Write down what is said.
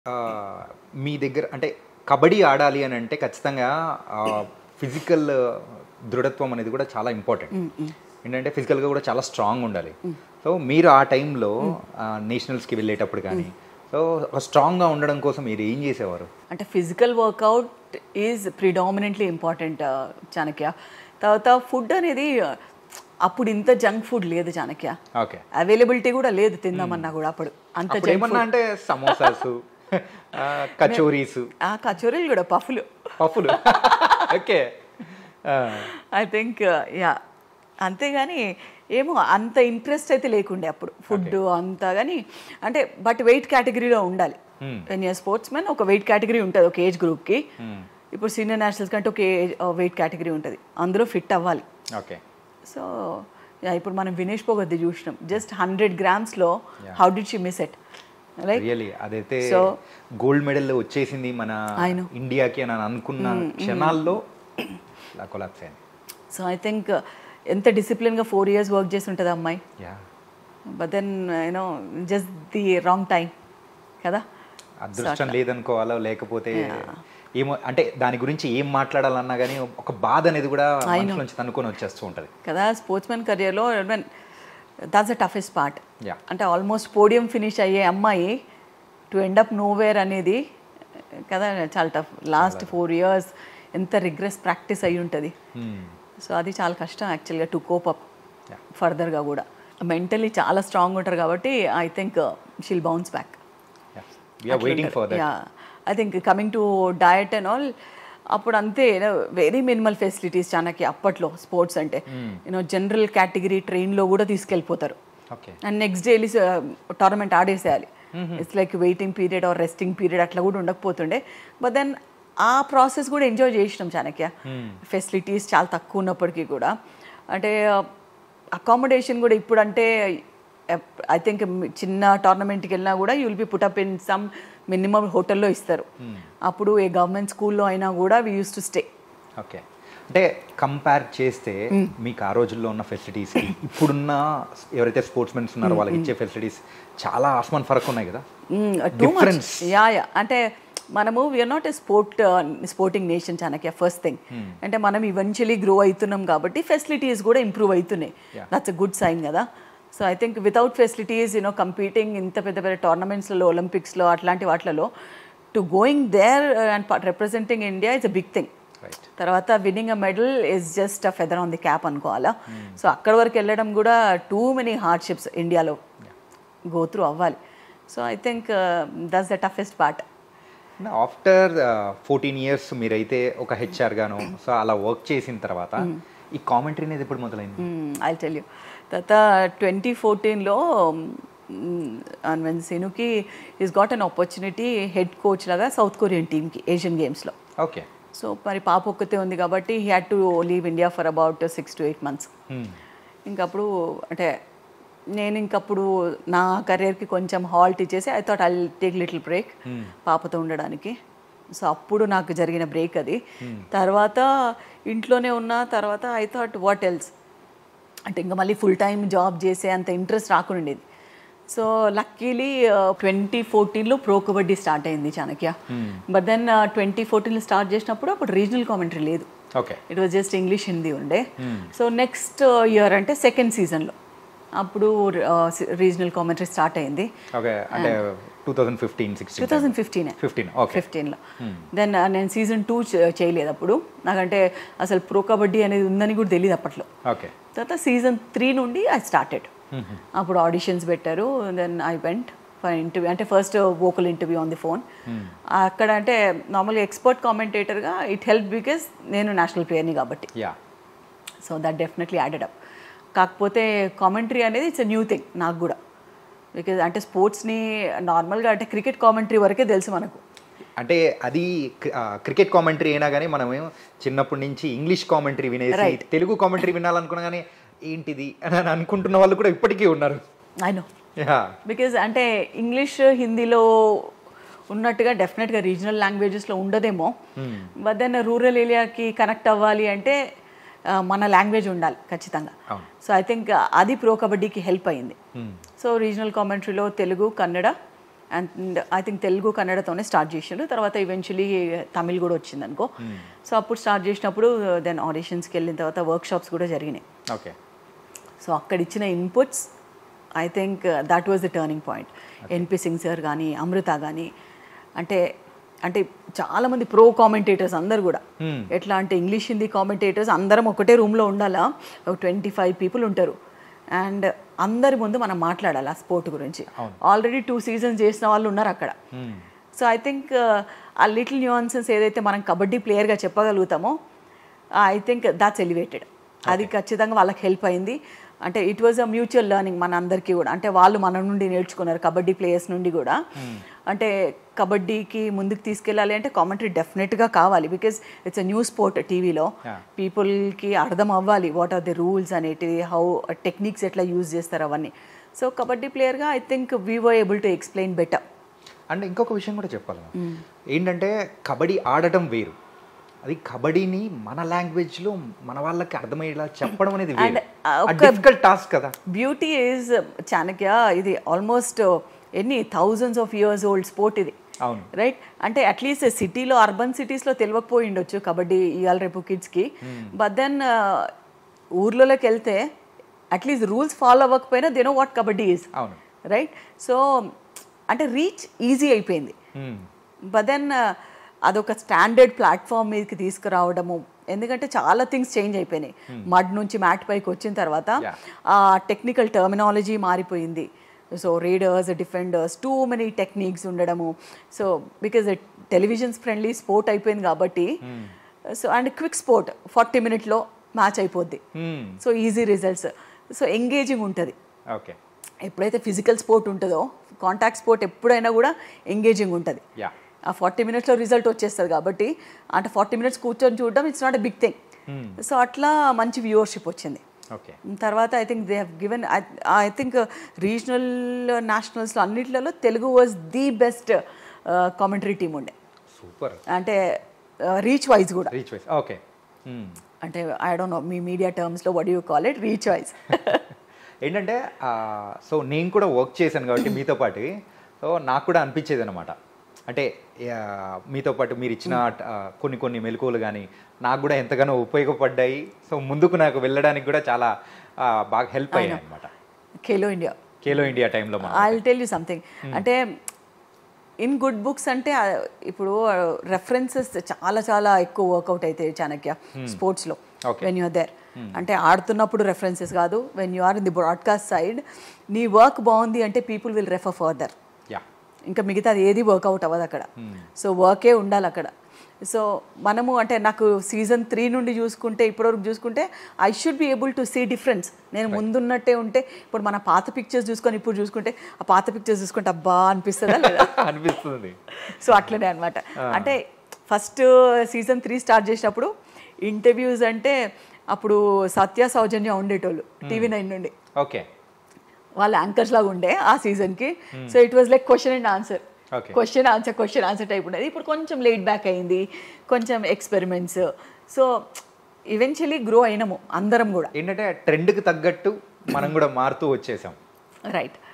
ఆ, మీ దగ్గర అంటే కబడ్డీ ఆడాలి అని అంటే ఖచ్చితంగా ఫిజికల్ దృఢత్వం అనేది కూడా చాలా ఇంపార్టెంట్ ఏంటంటే ఫిజికల్గా కూడా చాలా స్ట్రాంగ్ ఉండాలి సో మీరు ఆ టైంలో నేషనల్స్కి వెళ్ళేటప్పుడు కానీ సో స్ట్రాంగ్గా ఉండడం కోసం మీరు ఏం చేసేవారు అంటే physical workout is predominantly important Chanakya తర్వాత ఫుడ్ అనేది uh, అప్పుడు ఇంత జంక్ ఫుడ్ లేదు చాణక్య ఓకే అవైలబిలిటీ కూడా లేదు తిందామన్నా కూడా అప్పుడు అంత అప్పుడు ఏమన్నా అంటే సమోసాస్ కచోరీస్ ఆ కచోరీలు కూడా పఫ్లు పఫులు ఓకే ఐ థింక్ యా అంతేగాని ఏమో అంత ఇంట్రెస్ట్ అయితే లేకుండే అప్పుడు ఫుడ్ అంతా కానీ అంటే బట్ వెయిట్ కేటగిరీలో ఉండాలి వెన్ యూ స్పోర్ట్స్ మెన్ ఒక వెయిట్ కేటగిరీ ఉంటుంది ఒక ఏజ్ గ్రూప్కి ఇప్పుడు సీనియర్ నేషనల్స్ కంటే ఒక వెయిట్ కేటగిరీ ఉంటుంది అందులో ఫిట్ అవ్వాలి ఓకే సో యా ఇప్పుడు మనం వినేష్ పోగొద్ది చూసినాం జస్ట్ హండ్రెడ్ గ్రామ్స్లో how did she miss it like really అదైతే So- గోల్డ్ మెడల్ వచ్చేసింది మన I know. ఇండియాకి అని అనుకున్న క్షణాల్లో ఇలా కొలాప్స్ అయింది సో ఐ థింక్ ఎంత డిసిప్లిన్గా ఫోర్ ఇయర్స్ వర్క్ చేసి ఉంటుంది అమ్మాయి yeah but then you know just the wrong time కదా అదృష్టం లేదనుకోవాలో లేకపోతే ఏమో అంటే దాని గురించి ఏం మాట్లాడాలన్నా కానీ ఒక బాధ అనేది కూడా మనసులోంచి తనుకొని వచ్చేస్తూ ఉంటుంది కదా స్పోర్ట్స్ మ్యాన్ కెరియర్లో that's the toughest part Yeah. అంటే ఆల్మోస్ట్ పోడియం ఫినిష్ అయ్యే అమ్మాయి టు ఎండ్ అప్ నోవేర్ అనేది కదా చాలా టఫ్ లాస్ట్ ఫోర్ ఇయర్స్ ఎంత రిగ్రెస్ ప్రాక్టీస్ అయి ఉంటుంది సో అది చాలా కష్టం యాక్చువల్గా టు కోప్ అప్ Yeah. ఫర్దర్గా కూడా మెంటలీ చాలా స్ట్రాంగ్ ఉంటారు కాబట్టి I think she'll bounce back we're waiting for that yeah I think coming to diet and all అప్పుడు అంతే వెరీ మినిమల్ ఫెసిలిటీస్ చానకి అప్పట్లో స్పోర్ట్స్ అంటే యూనో జనరల్ కేటగిరీ ట్రైన్లో కూడా తీసుకెళ్ళిపోతారు ఓకే అండ్ నెక్స్ట్ డే వెళ్ళి టోర్నమెంట్ ఆడేసేయాలి it's like waiting period or resting period అట్లా కూడా ఉండకపోతుండే బట్ దెన్ ఆ ప్రాసెస్ కూడా ఎంజాయ్ చేసినాం చాణక్య ఫెసిలిటీస్ చాలా తక్కువ ఉన్నప్పటికీ కూడా అంటే అకామిడేషన్ కూడా ఇప్పుడు అంటే ఐ థింక్ చిన్న టోర్నమెంట్కి వెళ్ళినా కూడా you'll be put up in some హోటల్లో ఇస్తారు అప్పుడు ఏ గవర్నమెంట్ స్కూల్లో అయినా కూడా we used to stay okay అంటే కంపేర్ చేస్తే మీకు ఆ రోజుల్లో ఉన్న ఫెసిలిటీస్ ఇప్పుడున్న ఎవరైతే స్పోర్ట్స్ మెన్స్ ఉన్నారో వాళ్ళకి ఇచ్చే ఫెసిలిటీస్ చాలా ఆస్మాన్ ఫరక్ ఉన్నాయి కదా too much Difference. Yeah yeah అంటే మనము we're not a sport sporting nation Chanakya first thing అంటే మనం ఈవెన్చువలీ గ్రో అవుతున్నాం కాబట్టి ఫెసిలిటీస్ కూడా ఇంప్రూవ్ అవుతున్నాయి Yeah. That's a good sign కదా so I think without facilities you know competing ఇంత పెద్ద పెద్ద టోర్నమెంట్స్లలో ఒలింపిక్స్లో అట్లాంటి వాటిలలో to going there and representing India is a big thing right తర్వాత winning a medal is just a feather on the cap అనుకోవాలా సో అక్కడ వరకు వెళ్ళడం కూడా టూ మెనీ హార్డ్షిప్స్ ఇండియాలో గో త్రూ అవ్వాలి so I think that's the toughest part after fourteen years మీరైతే ఒక హెచ్ఆర్ గాను సో అలా వర్క్ చేసిన తర్వాత ఈ కామెంటరీ అనేది ఎప్పుడు మొదలైంది ఐ టెల్ యూ తర్వాత ట్వంటీ ఫోర్టీన్లో వెన్ సినుకి is got an opportunity head coach లాగా సౌత్ కొరియన్ టీమ్కి ఏషియన్ గేమ్స్లో ఓకే సో మరి పాప ఒక్కతే ఉంది కాబట్టి he had to leave India for about six to eight months ఇంకప్పుడు అంటే నేను ఇంకప్పుడు నా కెరియర్కి కొంచెం హాల్ట్ ఇచ్చేసి I thought I take little break పాపతో ఉండడానికి సో అప్పుడు నాకు జరిగిన బ్రేక్ అది తర్వాత ఇంట్లోనే ఉన్న తర్వాత ఐ థాట్ వాట్ ఎల్స్ అంటే ఇంకా మళ్ళీ ఫుల్ టైం జాబ్ చేసే అంత ఇంట్రెస్ట్ రాకుండేది సో లక్కీలీ ట్వంటీ ఫోర్టీన్లో ప్రో కబడ్డీ స్టార్ట్ అయింది చాణక్య బట్ దెన్ ట్వంటీ ఫోర్టీన్లో స్టార్ట్ చేసినప్పుడు అప్పుడు రీజనల్ కామెంటరీ లేదు okay it was just English Hindi ఉండే సో నెక్స్ట్ ఇయర్ అంటే సెకండ్ సీజన్లో అప్పుడు రీజనల్ కామెంటరీ స్టార్ట్ అయింది ఓకే అంటే two thousand fifteen two sixteen thousand fifteen fifteen okay ఫిఫ్టీన్లో దెన్ నేను సీజన్ టూ చేయలేదు అప్పుడు నాకంటే అసలు ప్రో కబడ్డీ అనేది ఉందని కూడా తెలియదు అప్పట్లో ఓకే తర్వాత సీజన్ త్రీ నుండి ఐ స్టార్టెడ్ అప్పుడు ఆడిషన్స్ పెట్టారు then I went for interview అంటే first vocal interview on the phone అక్కడ అంటే నార్మల్గా ఎక్స్పర్ట్ కామెంటేటర్గా ఇట్ హెల్ప్ బికాస్ నేను నేషనల్ ప్లేయర్ని కాబట్టి yeah so that definitely added up కాకపోతే కామెంటరీ అనేది ఇట్స్ న్యూ థింగ్ నాకు కూడా బికాజ్ అంటే స్పోర్ట్స్ని నార్మల్గా అంటే క్రికెట్ కామెంటరీ వరకే తెలుసు మనకు అంటే అది క్రికెట్ కామెంటరీ అయినా కానీ మనమేమో చిన్నప్పటి నుంచి ఇంగ్లీష్ కామెంటరీ వినేసి Right. తెలుగు కామెంటరీ వినాలనుకున్నా కానీ ఏంటిది అని అని అనుకుంటున్న వాళ్ళు కూడా ఇప్పటికీ ఉన్నారు ఐ నో యా బికాజ్ అంటే ఇంగ్లీష్ హిందీలో ఉన్నట్టుగా డెఫినెట్గా రీజనల్ లాంగ్వేజెస్లో ఉండదేమో బట్ దెన్ రూరల్ ఏరియాకి కనెక్ట్ అవ్వాలి అంటే ఆ, మన లాంగ్వేజ్ ఉండాలి ఖచ్చితంగా అవును. సో ఐ థింక్ అది ప్రో కబడ్డీకి హెల్ప్ అయింది సో రీజనల్ కామెంటరీలో Telugu Kannada and I think Telugu కన్నడతోనే స్టార్ట్ చేసిండు తర్వాత ఈవెన్చువలీ తమిళ్ కూడా వచ్చింది అనుకో సో అప్పుడు స్టార్ట్ చేసినప్పుడు దెన్ ఆడిషన్స్కి వెళ్ళిన తర్వాత వర్క్ షాప్స్ కూడా జరిగినాయి ఓకే సో అక్కడ ఇచ్చిన inputs I think that was the turning point NP Singh sir కానీ అమృత కానీ అంటే అంటే చాలామంది ప్రో కామెంటేటర్స్ అందరు కూడా ఎట్లా అంటే ఇంగ్లీష్ హిందీ కామెంటేటర్స్ అందరం ఒకటే రూమ్లో ఉండాలా ఒక ట్వంటీ ఫైవ్ పీపుల్ ఉంటారు అండ్ అందరి ముందు మనం మాట్లాడాలి ఆ స్పోర్ట్ గురించి ఆల్రెడీ టూ సీజన్స్ చేసిన వాళ్ళు ఉన్నారు అక్కడ so I think uh little nuances ఏదైతే మనం కబడ్డీ ప్లేయర్గా చెప్పగలుగుతామో ఐ థింక్ దాట్స్ ఎలివేటెడ్ అది ఖచ్చితంగా వాళ్ళకి హెల్ప్ అయింది అంటే it was a mutual learning మన అందరికీ కూడా అంటే వాళ్ళు మన నుండి నేర్చుకున్నారు కబడ్డీ ప్లేయర్స్ నుండి కూడా అంటే కబడ్డీకి ముందుకు తీసుకెళ్ళాలి అంటే కామెంటరీ డెఫినెట్గా కావాలి because it's a new sport టీవీలో పీపుల్కి అర్థం అవ్వాలి వాట్ ఆర్ ది రూల్స్ అనేటివి హౌ టెక్నిక్స్ ఎట్లా యూజ్ చేస్తారు అవన్నీ సో కబడ్డీ ప్లేయర్గా I think we were able to explain better and ఇంకొక విషయం కూడా చెప్పాలి మనం. ఏంటంటే కబడ్డీ ఆడటం వేరు అది కబడ్డీని మన లాంగ్వేజ్లో మన వాళ్ళకి అర్థమయ్యేలా చెప్పడం అనేది And, uh, ఒక- డిఫికల్ట్ టాస్క్ కదా బ్యూటీ ఈజ్ చాణక్య ఇది ఆల్మోస్ట్ ఎన్ని thousands of years old sport ఇది అవును రైట్ అంటే అట్లీస్ట్ సిటీలో అర్బన్ సిటీస్లో తెలియకపోయి ఉండొచ్చు కబడ్డీ ఇవాళ రేపు కిడ్స్కి బట్ దెన్ ఊర్లోకి వెళ్తే అట్లీస్ట్ రూల్స్ ఫాలో అవ్వకపోయినా they know what kabaddi is అవును రైట్ సో అంటే రీచ్ ఈజీ అయిపోయింది Hmm. బట్ దెన్ అదొక స్టాండర్డ్ ప్లాట్ఫామ్ మీదకి తీసుకురావడము ఎందుకంటే చాలా థింగ్స్ చేంజ్ అయిపోయినాయి మడ్ నుంచి మ్యాట్ పైకి వచ్చిన తర్వాత Yeah. ఆ టెక్నికల్ టర్మినాలజీ మారిపోయింది so raiders defenders too many techniques ఉండడము so because televisions friendly sport అయిపోయింది కాబట్టి so and quick sport forty మినిట్లో మ్యాచ్ అయిపోద్ది Hmm. So easy results so engaging ఉంటుంది ఓకే ఎప్పుడైతే ఫిజికల్ స్పోర్ట్ ఉంటుందో కాంటాక్ట్ స్పోర్ట్ ఎప్పుడైనా కూడా ఎంగేజింగ్ ఉంటుంది యా ఆ ఫార్టీ మినిట్స్లో రిజల్ట్ వచ్చేస్తుంది కాబట్టి అంటే ఫార్టీ మినిట్స్ కూర్చొని చూడడం it's not a big thing so అట్లా మంచి వ్యూవర్షిప్ వచ్చింది ఓకే తర్వాత I think they have given I think regional నేషనల్స్లో అన్నిట్లలో Telugu was the best commentary team ఉండే సూపర్ అంటే రీచ్ వైజ్ కూడా రీచ్ వైస్ ఓకే అంటే I don't know me media టర్మ్స్లో what you call it reach wise ఏంటంటే so నేను కూడా వర్క్ చేశాను కాబట్టి మీతో పాటు సో నాకు కూడా అనిపించేది అనమాట అంటే ఆ, మీతో పాటు మీరు ఇచ్చిన ఆ, కొన్ని కొన్ని మెలకువలు కానీ నాకు కూడా ఎంతగానో ఉపయోగపడ్డాయి సో ముందుకు నాకు వెళ్ళడానికి కూడా చాలా ఆ, బాగా హెల్ప్ అయ్యాయి అనమాట ఖేలో ఇండియా ఖేలో ఇండియా టైంలో మనం ఐ టెల్ యూ సంథింగ్ అంటే ఇన్ గుడ్ బుక్స్ అంటే ఆ, ఇప్పుడు రెఫరెన్సెస్ చాలా చాలా ఎక్కువ వర్కౌట్ అవుతాయి చాణక్య స్పోర్ట్స్లో Okay. వెన్ యూఆర్ దేర్ అంటే ఆడుతున్నప్పుడు రెఫరెన్సెస్ కాదు when you are in the broadcast side నీ వర్క్ బాగుంది అంటే people will refer further yeah ఇంకా మిగతాది ఏది వర్కౌట్ అవ్వదు అక్కడ సో వర్కే ఉండాలి అక్కడ సో మనము అంటే నాకు సీజన్ త్రీ నుండి చూసుకుంటే ఇప్పటివరకు చూసుకుంటే I should be able to see difference నేను ముందున్నట్టే ఉంటే ఇప్పుడు మన పాత పిక్చర్స్ చూసుకొని ఇప్పుడు చూసుకుంటే ఆ పాత పిక్చర్స్ చూసుకుంటే అబ్బా అనిపిస్తుందా లేదా అనిపిస్తుంది సో అట్లనే అనమాట అంటే ఫస్ట్ సీజన్ త్రీ స్టార్ట్ చేసినప్పుడు ఇంటర్వ్యూస్ అంటే అప్పుడు సత్య సౌజన్య ఉండేటోళ్ళు టీవీ నైన్ నుండి ఓకే వాళ్ళ యాంకర్స్ లాగా ఉండే ఆ సీజన్కి so it was like question and answer Okay. Question answer question answer type ఉండేది ఇప్పుడు కొంచెం లేట్ బ్యాక్ అయింది కొంచెం ఎక్స్పెరిమెంట్స్ సో ఈవెన్చువలీ గ్రో అయినాము అందరం కూడా ఏంటంటే ట్రెండ్కి తగ్గట్టు మనం కూడా మారుతూ వచ్చేసాం రైట్